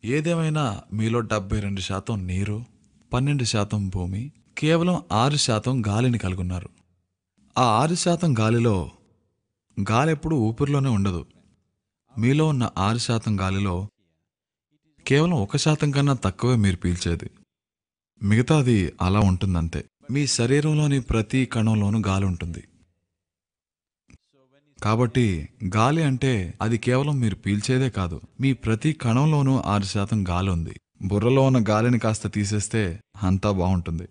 ఏదేమైనా మీలో డెబ్బై రెండు శాతం నీరు పన్నెండు శాతం భూమి కేవలం ఆరు శాతం గాలిని కలుగున్నారు ఆ ఆరు శాతం గాలిలో గాలి ఎప్పుడు ఊపిరిలోనే ఉండదు మీలో ఉన్న ఆరు శాతం గాలిలో కేవలం ఒక శాతం కన్నా తక్కువే మీరు పీల్చేది మిగతాది అలా ఉంటుందంతే మీ శరీరంలోని ప్రతి కణంలోనూ గాలి ఉంటుంది కాబట్టి గాలి అంటే అది కేవలం మీరు పీల్చేదే కాదు మీ ప్రతి కణంలోనూ ఆరు శాతం గాలి ఉంది బుర్రలో ఉన్న గాలిని కాస్త తీసేస్తే అంతా బాగుంటుంది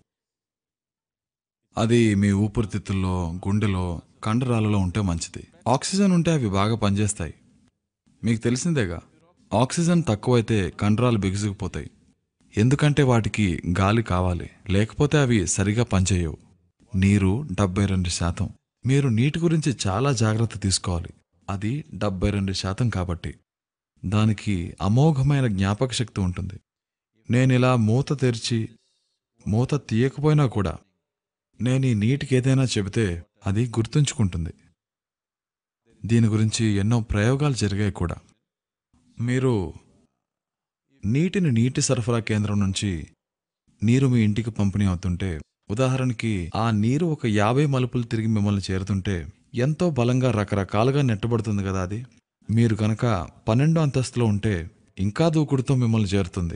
అది మీ ఊపిరితిత్తుల్లో గుండెలో కండరాలలో ఉంటే మంచిది ఆక్సిజన్ ఉంటే అవి బాగా పనిచేస్తాయి మీకు తెలిసిందేగా ఆక్సిజన్ తక్కువైతే కండరాలు బిగుసుకుపోతాయి ఎందుకంటే వాటికి గాలి కావాలి లేకపోతే అవి సరిగా పనిచేయవు నీరు డెబ్బై రెండు శాతం మీరు నీటి గురించి చాలా జాగ్రత్త తీసుకోవాలి అది డెబ్బై రెండు శాతం కాబట్టి దానికి అమోఘమైన జ్ఞాపక శక్తి ఉంటుంది నేను ఇలా మూత తెరిచి మూత తీయకపోయినా కూడా నేను ఈ నీటికి ఏదైనా చెబితే అది గుర్తుంచుకుంటుంది దీని గురించి ఎన్నో ప్రయోగాలు జరిగాయి కూడా మీరు నీటిని నీటి సరఫరా కేంద్రం నుంచి నీరు మీ ఇంటికి పంపిణీ అవుతుంటే ఉదాహరణకి ఆ నీరు ఒక యాభై మలుపులు తిరిగి మిమ్మల్ని చేరుతుంటే ఎంతో బలంగా రకరకాలుగా నెట్టబడుతుంది కదా అది మీరు కనుక పన్నెండో అంతస్తులో ఉంటే ఇంకా దూకుడుతో మిమ్మల్ని చేరుతుంది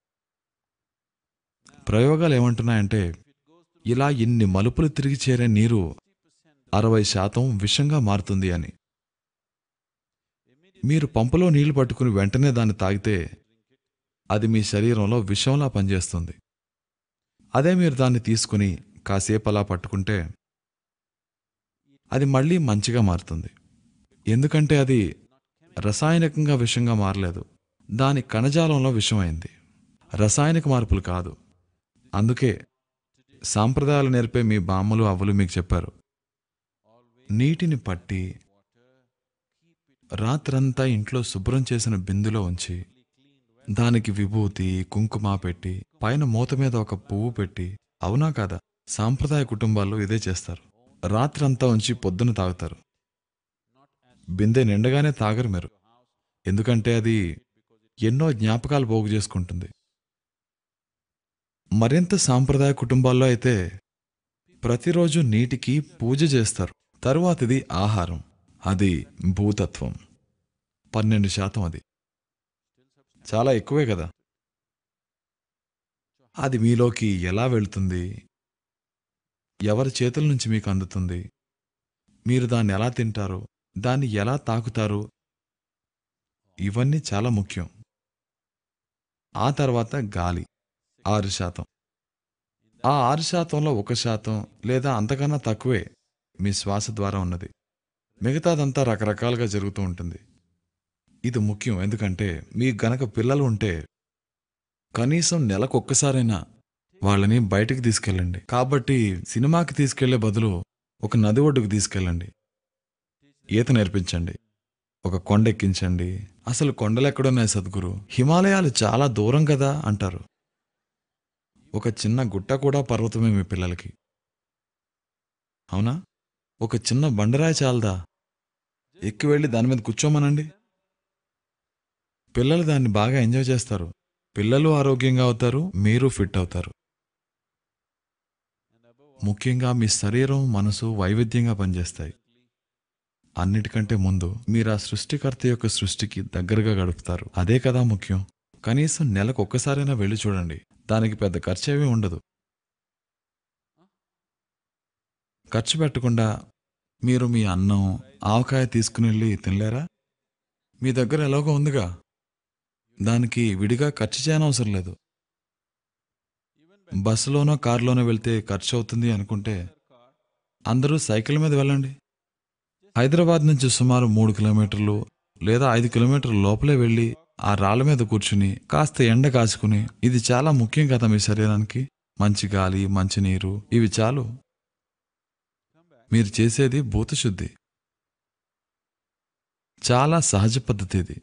ప్రయోగాలు ఏమంటున్నాయంటే ఇలా ఇన్ని మలుపులు తిరిగి చేరే నీరు అరవై శాతం విషంగా మారుతుంది అని మీరు పంపులో నీళ్లు పట్టుకుని వెంటనే దాన్ని తాగితే అది మీ శరీరంలో విషంలా పనిచేస్తుంది అదే మీరు దాన్ని తీసుకుని కాసేపు అలా పట్టుకుంటే అది మళ్ళీ మంచిగా మారుతుంది ఎందుకంటే అది రసాయనికంగా విషంగా మారలేదు దాని కణజాలంలో విషమైంది రసాయనిక మార్పులు కాదు అందుకే సాంప్రదాయాలు నేర్పే మీ బామ్మలు అవ్వలు మీకు చెప్పారు నీటిని పట్టి రాత్రంతా ఇంట్లో శుభ్రం చేసిన బిందులో ఉంచి దానికి విభూతి కుంకుమ పెట్టి పైన మూత మీద ఒక పువ్వు పెట్టి అవునా కాదా సాంప్రదాయ కుటుంబాల్లో ఇదే చేస్తారు రాత్రంతా ఉంచి పొద్దున తాగుతారు బిందె నిండగానే తాగరు మీరు ఎందుకంటే అది ఎన్నో జ్ఞాపకాలు పోగు చేసుకుంటుంది మరింత సాంప్రదాయ కుటుంబాల్లో అయితే ప్రతిరోజు నీటికి పూజ చేస్తారు తరువాతిది ఆహారం అది భూతత్వం పన్నెండు శాతం అది చాలా ఎక్కువే కదా అది మీలోకి ఎలా వెళ్తుంది ఎవరి చేతుల నుంచి మీకు అందుతుంది మీరు దాన్ని ఎలా తింటారు దాన్ని ఎలా తాకుతారు ఇవన్నీ చాలా ముఖ్యం ఆ తర్వాత గాలి ఆరు శాతం ఆ ఆరు శాతంలో ఒక శాతం లేదా అంతకన్నా తక్కువే మీ శ్వాస ద్వారా ఉన్నది మిగతాదంతా రకరకాలుగా జరుగుతూ ఉంటుంది ఇది ముఖ్యం ఎందుకంటే మీకు గనక పిల్లలు ఉంటే కనీసం నెలకు ఒక్కసారైనా వాళ్ళని బయటికి తీసుకెళ్ళండి కాబట్టి సినిమాకి తీసుకెళ్లే బదులు ఒక నది ఒడ్డుకు తీసుకెళ్ళండి ఈత నేర్పించండి ఒక కొండ ఎక్కించండి అసలు కొండలు ఎక్కడున్నాయి సద్గురు హిమాలయాలు చాలా దూరం కదా అంటారు ఒక చిన్న గుట్ట కూడా పర్వతమే మీ పిల్లలకి అవునా ఒక చిన్న బండరాయి చాలదా ఎక్కి వెళ్ళి దాని మీద కూర్చోమనండి పిల్లలు దాన్ని బాగా ఎంజాయ్ చేస్తారు పిల్లలు ఆరోగ్యంగా అవుతారు మీరు ఫిట్ అవుతారు ముఖ్యంగా మీ శరీరం మనసు వైవిధ్యంగా పనిచేస్తాయి అన్నిటికంటే ముందు మీరు ఆ సృష్టికర్త యొక్క సృష్టికి దగ్గరగా గడుపుతారు అదే కదా ముఖ్యం కనీసం నెలకు ఒక్కసారైనా వెళ్ళి చూడండి దానికి పెద్ద ఖర్చు ఏమీ ఉండదు ఖర్చు పెట్టకుండా మీరు మీ అన్నం ఆవకాయ తీసుకుని వెళ్ళి తినలేరా మీ దగ్గర ఎలాగో ఉందిగా దానికి విడిగా ఖర్చు చేయనవసరం లేదు బస్సులోనో కారులోనో వెళ్తే ఖర్చు అవుతుంది అనుకుంటే అందరూ సైకిల్ మీద వెళ్ళండి హైదరాబాద్ నుంచి సుమారు మూడు కిలోమీటర్లు లేదా ఐదు కిలోమీటర్ల లోపలే వెళ్ళి ఆ రాళ్ళ మీద కూర్చుని కాస్త ఎండ కాచుకుని ఇది చాలా ముఖ్యం కదా మీ శరీరానికి మంచి గాలి మంచి నీరు ఇవి చాలు మీరు చేసేది భూతశుద్ధి చాలా సహజ పద్ధతి ఇది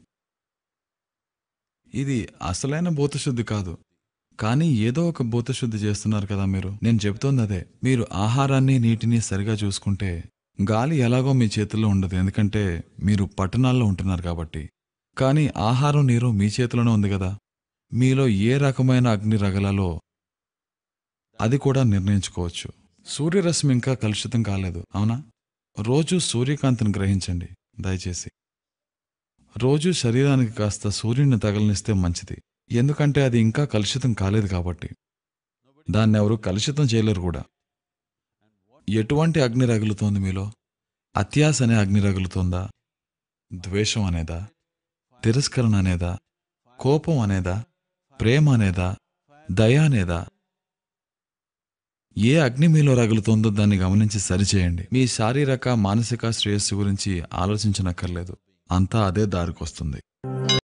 ఇది అసలైన భూతశుద్ధి కాదు కానీ ఏదో ఒక భూతశుద్ధి చేస్తున్నారు కదా మీరు నేను చెబుతోంది అదే మీరు ఆహారాన్ని నీటిని సరిగా చూసుకుంటే గాలి ఎలాగో మీ చేతుల్లో ఉండదు ఎందుకంటే మీరు పట్టణాల్లో ఉంటున్నారు కాబట్టి కానీ ఆహారం నీరు మీ చేతిలోనే ఉంది కదా మీలో ఏ రకమైన అగ్ని రగలలో అది కూడా నిర్ణయించుకోవచ్చు సూర్యరశ్మి ఇంకా కలుషితం కాలేదు అవునా రోజు సూర్యకాంతిని గ్రహించండి దయచేసి రోజు శరీరానికి కాస్త సూర్యుడిని తగలనిస్తే మంచిది ఎందుకంటే అది ఇంకా కలుషితం కాలేదు కాబట్టి దాన్ని ఎవరు కలుషితం చేయలేరు కూడా ఎటువంటి అగ్ని రగులుతోంది మీలో అత్యాస అనే అగ్ని రగులుతోందా ద్వేషం అనేదా తిరస్కరణ అనేదా కోపం అనేదా ప్రేమ అనేదా దయ అనేదా ఏ అగ్ని మీలో రగులుతోందో దాన్ని గమనించి సరిచేయండి మీ శారీరక మానసిక శ్రేయస్సు గురించి ఆలోచించనక్కర్లేదు అంతా అదే దారికొస్తుంది